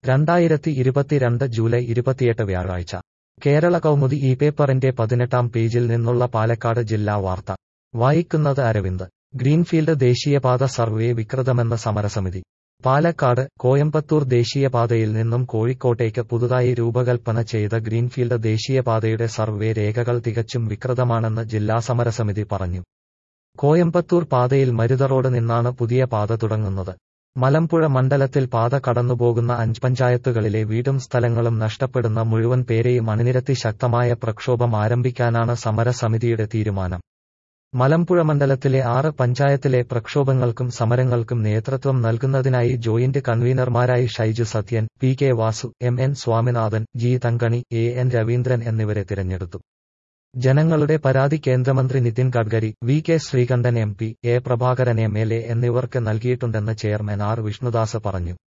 രണ്ടായിരത്തി ഇരുപത്തിരണ്ട് ജൂലൈ ഇരുപത്തിയെട്ട് വ്യാഴാഴ്ച കേരള കൗമുദി ഈ പേപ്പറിന്റെ പതിനെട്ടാം പേജിൽ നിന്നുള്ള പാലക്കാട് ജില്ലാ വാർത്ത വായിക്കുന്നത് അരവിന്ദ് ഗ്രീൻഫീൽഡ് ദേശീയപാത സർവേ വികൃതമെന്ന സമരസമിതി പാലക്കാട് കോയമ്പത്തൂർ ദേശീയപാതയിൽ നിന്നും കോഴിക്കോട്ടേക്ക് പുതുതായി രൂപകൽപ്പന ചെയ്ത ഗ്രീൻഫീൽഡ് ദേശീയപാതയുടെ സർവേ രേഖകൾ തികച്ചും വികൃതമാണെന്ന് ജില്ലാ സമരസമിതി പറഞ്ഞു കോയമ്പത്തൂർ പാതയിൽ മരുത റോഡ് നിന്നാണ് പുതിയ പാത തുടങ്ങുന്നത് മലമ്പുഴ മണ്ഡലത്തിൽ പാത കടന്നുപോകുന്ന അഞ്ച് പഞ്ചായത്തുകളിലെ വീടും സ്ഥലങ്ങളും നഷ്ടപ്പെടുന്ന മുഴുവൻ പേരെയും അണിനിരത്തി ശക്തമായ പ്രക്ഷോഭം ആരംഭിക്കാനാണ് സമരസമിതിയുടെ തീരുമാനം മലമ്പുഴ മണ്ഡലത്തിലെ ആറ് പഞ്ചായത്തിലെ പ്രക്ഷോഭങ്ങൾക്കും സമരങ്ങൾക്കും നേതൃത്വം നൽകുന്നതിനായി ജോയിന്റ് കൺവീനർമാരായി Shaiju Sathyan P K Vasu M N Swaminathan G Thankani A N Raveendran എന്നിവരെ തിരഞ്ഞെടുത്തു ജനങ്ങളുടെ പരാതി കേന്ദ്രമന്ത്രി Nitin Gadkari V K Sreekandan M P A Prabhakaran M L A എന്നിവർക്ക് നൽകിയിട്ടുണ്ടെന്ന് ചെയർമാൻ ആർ വിഷ്ണുദാസ് പറഞ്ഞു